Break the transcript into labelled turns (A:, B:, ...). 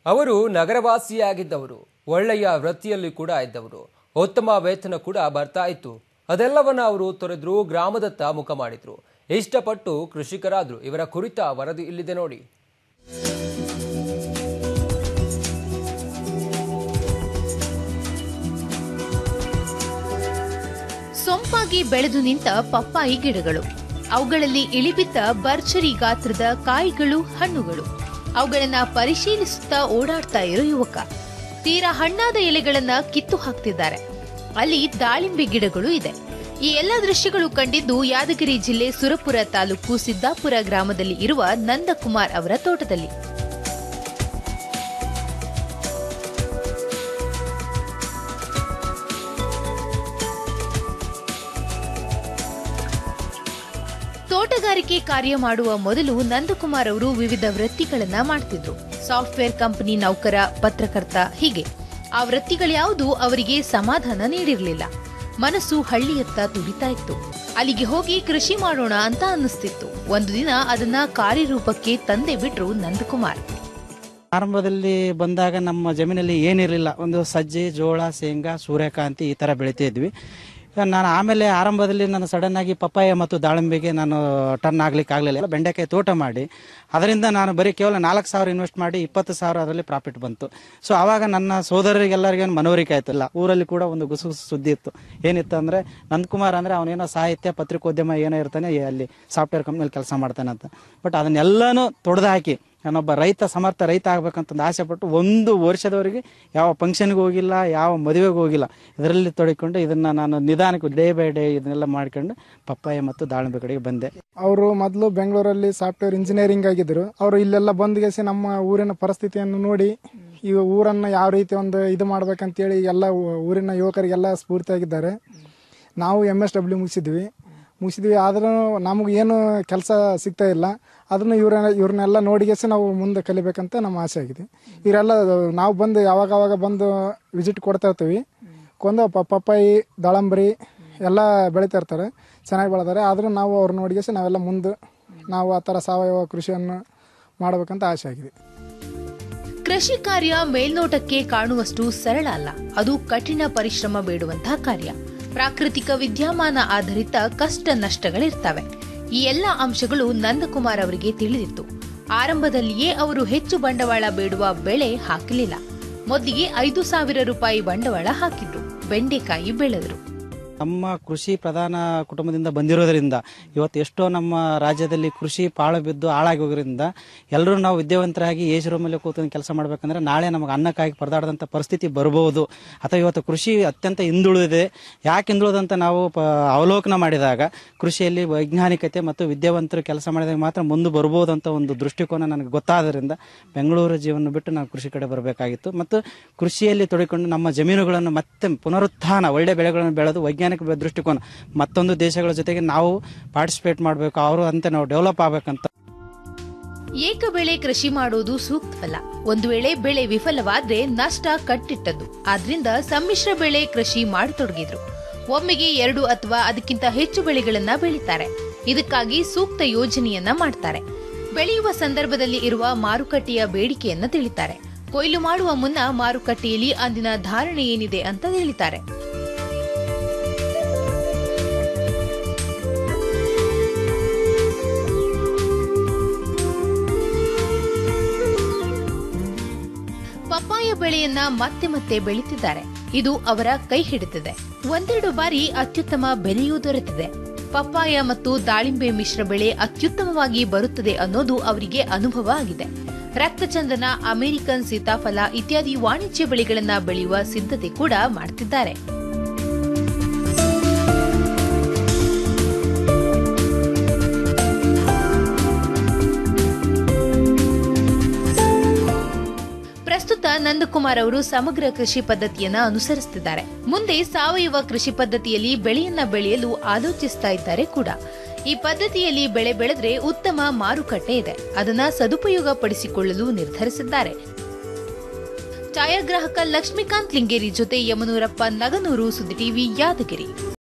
A: ಅವರು ನಗರವಾಸಿಯಾಗಿದ್ದವರು ಒಳ್ಳೆಯ ವೃತ್ತಿಯಲ್ಲಿ ಕೂಡ ಇದ್ದವರು ಉತ್ತಮ ವೇತನ ಕೂಡ ಬರ್ತಾ ಇತ್ತು ಅದೆಲ್ಲವನ್ನ ಅವರು ತೊರೆದ್ರು ಗ್ರಾಮದತ್ತ ಮುಖ ಮಾಡಿದ್ರು ಇಷ್ಟಪಟ್ಟು ಕೃಷಿಕರಾದ್ರು ಇವರ ಕುರಿತ ವರದಿ ಇಲ್ಲಿದೆ ನೋಡಿ
B: ಸೊಂಪಾಗಿ ಬೆಳೆದು ನಿಂತ ಪಪ್ಪಾಯಿ ಗಿಡಗಳು ಅವುಗಳಲ್ಲಿ ಇಳಿಬಿದ್ದ ಭರ್ಜರಿ ಗಾತ್ರದ ಕಾಯಿಗಳು ಹಣ್ಣುಗಳು ಅವುಗಳನ್ನ ಪರಿಶೀಲಿಸುತ್ತಾ ಓಡಾಡ್ತಾ ಇರೋ ಯುವಕ ತೀರಾ ಹಣ್ಣಾದ ಎಲೆಗಳನ್ನ ಕಿತ್ತು ಹಾಕ್ತಿದ್ದಾರೆ ಅಲ್ಲಿ ದಾಳಿಂಬೆ ಗಿಡಗಳು ಇದೆ ಈ ಎಲ್ಲ ದೃಶ್ಯಗಳು ಕಂಡಿದ್ದು ಯಾದಗಿರಿ ಜಿಲ್ಲೆ ಸುರಪುರ ತಾಲೂಕು ಸಿದ್ದಾಪುರ ಗ್ರಾಮದಲ್ಲಿ ಇರುವ ನಂದಕುಮಾರ್ ಅವರ ತೋಟದಲ್ಲಿ ತೋಟಗಾರಿಕೆ ಕಾರ್ಯ ಮಾಡುವ ಮೊದಲು ನಂದಕುಮಾರ್ ಅವರು ವಿವಿಧ ವೃತ್ತಿಗಳನ್ನ ಮಾಡ್ತಿದ್ರು ಸಾಫ್ಟ್ವೇರ್ ಕಂಪನಿ ನೌಕರ ಪತ್ರಕರ್ತ ಹೀಗೆ ಆ ವೃತ್ತಿಗಳ್ಯಾವುದೂ ಅವರಿಗೆ ಸಮಾಧಾನ ನೀಡಿರಲಿಲ್ಲ ಮನಸ್ಸು ಹಳ್ಳಿಯತ್ತ ತುಡಿತಾ ಇತ್ತು ಅಲ್ಲಿಗೆ ಹೋಗಿ ಕೃಷಿ ಮಾಡೋಣ ಅಂತ ಅನ್ನಿಸ್ತಿತ್ತು ಒಂದು ದಿನ ಅದನ್ನ ಕಾರ್ಯರೂಪಕ್ಕೆ ತಂದೆ ಬಿಟ್ರು ನಂದಕುಮಾರ್
C: ಆರಂಭದಲ್ಲಿ ಬಂದಾಗ ನಮ್ಮ ಜಮೀನಲ್ಲಿ ಏನಿರಲಿಲ್ಲ ಒಂದು ಸಜ್ಜೆ ಜೋಳ ಶೇಂಗಾ ಸೂರ್ಯಕಾಂತಿ ಈ ಥರ ಬೆಳಿತಾ ಇದ್ವಿ ಈಗ ನಾನು ಆಮೇಲೆ ಆರಂಭದಲ್ಲಿ ನಾನು ಸಡನ್ ಆಗಿ ಪಪ್ಪಾಯ ಮತ್ತು ದಾಳಿಂಬೆಗೆ ನಾನು ಟರ್ನ್ ಆಗ್ಲಿಕ್ಕೆ ಆಗಲಿಲ್ಲ ಬೆಂಡೆಕಾಯಿ ತೋಟ ಮಾಡಿ ಅದರಿಂದ ನಾನು ಬರೀ ಕೇವಲ ನಾಲ್ಕು ಸಾವಿರ ಇನ್ವೆಸ್ಟ್ ಮಾಡಿ ಇಪ್ಪತ್ತು ಸಾವಿರ ಅದರಲ್ಲಿ ಪ್ರಾಫಿಟ್ ಬಂತು ಸೊ ಆವಾಗ ನನ್ನ ಸೋದರರಿಗೆಲ್ಲರಿಗೂ ಮನವರಿಕೆ ಆಯ್ತಲ್ಲ ಊರಲ್ಲಿ ಕೂಡ ಒಂದು ಗುಸುಗುಸು ಸುದ್ದಿ ಇತ್ತು ಏನಿತ್ತು ಅಂದರೆ ನಂದಕುಮಾರ್ ಅಂದರೆ ಅವನೇನೋ ಸಾಹಿತ್ಯ ಪತ್ರಿಕೋದ್ಯಮ ಏನೋ ಇರ್ತಾನೆ ಏ ಅಲ್ಲಿ ಸಾಫ್ಟ್ವೇರ್ ಕಂಪ್ನಿಯಲ್ಲಿ ಕೆಲಸ ಮಾಡ್ತಾನೆ ಅಂತ ಬಟ್ ಅದನ್ನೆಲ್ಲನೂ ತೊಡೆದು ಹಾಕಿ ನಾನೊಬ್ಬ ರೈತ ಸಮರ್ಥ ರೈತ ಆಗ್ಬೇಕಂತ ಆಸೆ ಪಟ್ಟು ಒಂದು ವರ್ಷದವರೆಗೆ ಯಾವ ಫಂಕ್ಷನ್ಗೆ ಹೋಗಿಲ್ಲ ಯಾವ ಮದುವೆಗೆ ಹೋಗಿಲ್ಲ ಇದರಲ್ಲಿ ತೊಡಗಿಕೊಂಡು ಇದನ್ನ ನಾನು ನಿಧಾನಕ್ಕೆ ಡೇ ಬೈ ಡೇ ಇದನ್ನೆಲ್ಲ ಮಾಡ್ಕೊಂಡು ಪಪ್ಪಾಯ ಮತ್ತು ದಾಳಿಂಬೆ ಕಡೆಗೆ ಬಂದೆ
D: ಅವರು ಮೊದಲು ಬೆಂಗಳೂರಲ್ಲಿ ಸಾಫ್ಟ್ವೇರ್ ಇಂಜಿನಿಯರಿಂಗ್ ಆಗಿದ್ರು ಅವರು ಇಲ್ಲೆಲ್ಲ ಬಂದ್ಗೆಸಿ ನಮ್ಮ ಊರಿನ ಪರಿಸ್ಥಿತಿಯನ್ನು ನೋಡಿ ಈ ಊರನ್ನು ಯಾವ ರೀತಿ ಒಂದು ಇದು ಮಾಡ್ಬೇಕಂತೇಳಿ ಎಲ್ಲ ಊ- ಊರಿನ ಯುವಕರಿಗೆಲ್ಲ ಸ್ಫೂರ್ತಿಯಾಗಿದ್ದಾರೆ ನಾವು ಎಮ್ ಎಸ್ ಡಬ್ಲ್ಯೂ ಮುಗಿಸಿದ್ವಿ ಮುಗಿಸಿದ್ವಿ ಆದ್ರೂ ನಮಗೆ ಏನು ಕೆಲಸ ಸಿಗ್ತಾ ಇಲ್ಲ ಅದನ್ನು ಇವ್ರ ಇವ್ರನ್ನೆಲ್ಲ ನೋಡಿಗೆಸಿ ನಾವು ಮುಂದೆ ಕಲಿಬೇಕಂತ ನಮ್ಮ ಆಸೆ ಆಗಿದೆ ಇವರೆಲ್ಲ ನಾವು ಬಂದು ಯಾವಾಗ ಅವಾಗ ಬಂದು ವಿಸಿಟ್ ಕೊಡ್ತಾ ಇರ್ತೀವಿ ಕೊಂದು ಪ- ಪಪ್ಪಾಯಿ ದಾಳಂಬರಿ ಎಲ್ಲ ಬೆಳಿತಾ ಇರ್ತಾರೆ ಚೆನ್ನಾಗಿ ಬೆಳೆದಾರೆ ಆದರೂ ನಾವು ಅವ್ರು ನೋಡಿಗೆಸಿ ನಾವೆಲ್ಲ ಮುಂದೆ ನಾವು ಆ ಥರ ಸಾವಯವ ಕೃಷಿಯನ್ನು ಮಾಡಬೇಕಂತ ಆಸೆ ಆಗಿದೆ
B: ಕೃಷಿ ಕಾರ್ಯ ಮೇಲ್ನೋಟಕ್ಕೆ ಕಾಣುವಷ್ಟು ಸರಳ ಅಲ್ಲ ಅದು ಕಠಿಣ ಪರಿಶ್ರಮ ಬೇಡುವಂತಹ ಕಾರ್ಯ ಪ್ರಾಕೃತಿಕ ವಿದ್ಯಮಾನ ಆಧಾರಿತ ಕಷ್ಟ ನಷ್ಟಗಳಿರ್ತವೆ ಈ ಎಲ್ಲ ಅಂಶಗಳು ನಂದಕುಮಾರ್ ಅವರಿಗೆ ತಿಳಿದಿತ್ತು ಆರಂಭದಲ್ಲಿಯೇ ಅವರು ಹೆಚ್ಚು ಬಂಡವಾಳ ಬೇಡುವ ಬೆಳೆ ಹಾಕಲಿಲ್ಲ ಮೊದಲಿಗೆ ಐದು ಸಾವಿರ ರೂಪಾಯಿ ಬಂಡವಾಳ ಹಾಕಿದ್ರು ಬೆಂಡೆಕಾಯಿ ಬೆಳೆದರು
C: ನಮ್ಮ ಕೃಷಿ ಪ್ರಧಾನ ಕುಟುಂಬದಿಂದ ಬಂದಿರೋದ್ರಿಂದ ಇವತ್ತು ಎಷ್ಟೋ ನಮ್ಮ ರಾಜ್ಯದಲ್ಲಿ ಕೃಷಿ ಪಾಳು ಬಿದ್ದು ಹಾಳಾಗಿ ಹೋಗೋದ್ರಿಂದ ಎಲ್ಲರೂ ನಾವು ವಿದ್ಯಾವಂತರಾಗಿ ಏಜ್ ರೂಮಲ್ಲಿ ಕೂತ್ಕೊಂಡು ಕೆಲಸ ಮಾಡ್ಬೇಕಂದ್ರೆ ನಾಳೆ ನಮಗೆ ಅನ್ನಕ್ಕಾಗಿ ಪರದಾಡದಂಥ ಪರಿಸ್ಥಿತಿ ಬರಬಹುದು ಅಥವಾ ಇವತ್ತು ಕೃಷಿ ಅತ್ಯಂತ ಹಿಂದುಳಿದಿದೆ ಯಾಕೆ ಹಿಂದುಳಿದಂತ ನಾವು ಪ- ಅವಲೋಕನ ಮಾಡಿದಾಗ ಕೃಷಿಯಲ್ಲಿ ವೈಜ್ಞಾನಿಕತೆ ಮತ್ತು ವಿದ್ಯಾವಂತರು ಕೆಲಸ ಮಾಡಿದಾಗ ಮಾತ್ರ ಮುಂದೆ ಬರ್ಬೋದು ಅಂತ ಒಂದು ದೃಷ್ಟಿಕೋನ ನನಗೆ ಗೊತ್ತಾದ್ರಿಂದ ಬೆಂಗಳೂರು ಜೀವನ ಬಿಟ್ಟು ನಾವು ಕೃಷಿ ಕಡೆ ಬರಬೇಕಾಗಿತ್ತು ಮತ್ತು ಕೃಷಿಯಲ್ಲಿ ತೊಡಗಿಕೊಂಡು ನಮ್ಮ ಜಮೀನುಗಳನ್ನು ಮತ್ತೆ ಪುನರುತ್ಥಾನ ಒಳ್ಳೆ ಬೆಳೆಗಳನ್ನು ಬೆಳೆದು ವೈಜ್ಞಾನಿಕ ಬೆ- ದೃಷ್ಟಿಕೋನ ಮತ್ತೊಂದು ದೇಶಗಳ ಜೊತೆಗೆ ನಾವು ಪಾರ್ಟಿಸಿಪೇಟ್ ಮಾಡಬೇಕು ಅವರು ಅಂತ ನಾವು ಡೆವಲಪ್ ಆಗ್ಬೇಕಂತ
B: ಏಕ ಬೆಳೆ ಕೃಷಿ ಮಾಡೋದು ಸೂಕ್ತವಲ್ಲ ಒಂದು ವೇಳೆ ಬೆಳೆ ವಿಫಲವಾದ್ರೆ ನಷ್ಟ ಕಟ್ಟಿಟ್ಟದ್ದು ಆದ್ರಿಂದ ಸಮ್ಮಿಶ್ರ ಬೆಳೆ ಕೃಷಿ ಮಾಡತೊಡಗಿದ್ರು ಒಮ್ಮೆಗೆ ಎರಡು ಅಥವಾ ಅದಕ್ಕಿಂತ ಹೆಚ್ಚು ಬೆಳೆಗಳನ್ನ ಬೆಳೀತಾರೆ ಇದಕ್ಕಾಗಿ ಸೂಕ್ತ ಯೋಜನೆಯನ್ನ ಮಾಡ್ತಾರೆ ಬೆಳೆಯುವ ಸಂದರ್ಭದಲ್ಲಿ ಇರುವ ಮಾರುಕಟ್ಟೆಯ ಬೇಡಿಕೆಯನ್ನ ತಿಳಿತಾರೆ ಕೊಯ್ಲು ಮಾಡುವ ಮುನ್ನ ಮಾರುಕಟ್ಟೆಯಲ್ಲಿ ಅಂದಿನ ಧಾರಣೆ ಏನಿದೆ ಅಂತ ತಿಳಿತಾರೆ ಪಪ್ಪಾಯ ಬೆಳೆಯನ್ನ ಮತ್ತೆ ಮತ್ತೆ ಬೆಳೀತಿದ್ದಾರೆ ಇದು ಅವರ ಕೈ ಹಿಡಿತಿದೆ ಒಂದೆರಡು ಬಾರಿ ಅತ್ಯುತ್ತಮ ಬೆಲೆಯೂ ದೊರೆತಿದೆ ಪಪ್ಪಾಯ ಮತ್ತು ದಾಳಿಂಬೆ ಮಿಶ್ರ ಬೆಳೆ ಅತ್ಯುತ್ತಮವಾಗಿ ಬರುತ್ತದೆ ಅನ್ನೋದು ಅವರಿಗೆ ಅನುಭವ ಆಗಿದೆ ರಕ್ತಚಂದನ ಅಮೆರಿಕನ್ ಸೀತಾಫಲ ಇತ್ಯಾದಿ ವಾಣಿಜ್ಯ ಬೆಳೆಗಳನ್ನ ಬೆಳೆಯುವ ಸಿದ್ಧತೆ ಕೂಡ ಮಾಡ್ತಿದ್ದಾರೆ ಪ್ರಸ್ತುತ ನಂದಕುಮಾರ್ ಅವರು ಸಮಗ್ರ ಕೃಷಿ ಪದ್ಧತಿಯನ್ನ ಅನುಸರಿಸುತ್ತಿದ್ದಾರೆ ಮುಂದೆ ಸಾವಯವ ಕೃಷಿ ಪದ್ಧತಿಯಲ್ಲಿ ಬೆಳೆಯನ್ನ ಬೆಳೆಯಲು ಆಲೋಚಿಸ್ತಾ ಇದ್ದಾರೆ ಕೂಡ ಈ ಪದ್ಧತಿಯಲ್ಲಿ ಬೆಳೆ ಬೆಳೆದ್ರೆ ಉತ್ತಮ ಮಾರುಕಟ್ಟೆ ಇದೆ ಅದನ್ನ ಸದುಪಯೋಗ ಪಡಿಸಿಕೊಳ್ಳಲು ನಿರ್ಧರಿಸಿದ್ದಾರೆ ಛಾಯಾಗ್ರಾಹಕ ಲಕ್ಷ್ಮೀಕಾಂತ್ ಲಿಂಗೇರಿ ಜೊತೆ ಯಮನೂರಪ್ಪ ನಗನೂರು ಸುದ್ದಿ ಟಿವಿ ಯಾದಗಿರಿ